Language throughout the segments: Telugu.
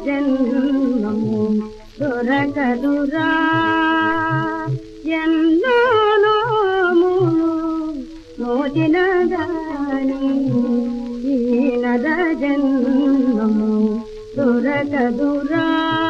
జన్మము దొరకదురా ఎన్నో నోములు మోచిన గాని ఈ నద జన్మము దొరకదురా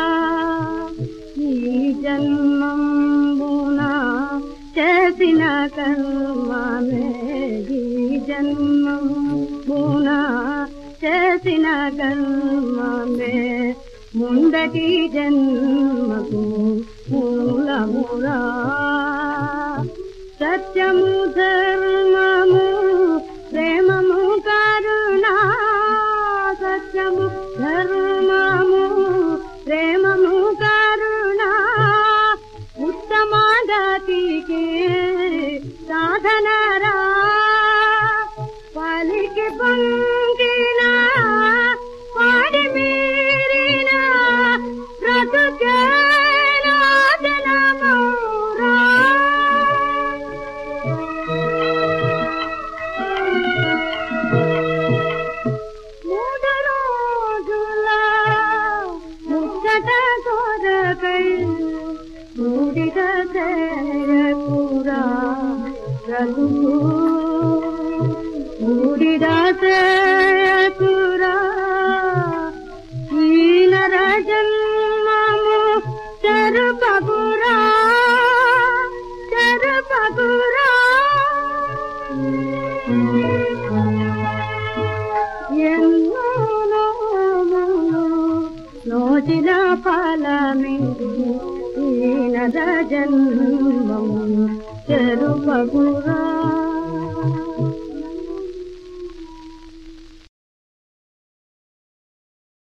ఈ జన్మమున చేసిన కర్మమే ఈ జన్మమున చేసిన కర్మమే ముందటి జన్మకు మూలమురా సత్యము ధర్మము ప్రేమము కరుణ సత్యము ధర్మము ప్రేమము కరుణ ఉత్తమాగతికి సాధనరా పలికి పొంగిన పాడి మీరిన బ్రతుకే నాశనమౌరా. మూడు రోజుల ముచ్చట కొరకై మూడిగ చేయకురా బ్రతుకు మూడిగ చేయకురా ఈ నర జన్మము చెరుపగురా చెరుపగురా ఎన్నో నోములు నోచిన ఫలమే ఈ నద జన్మము చెరుపగురా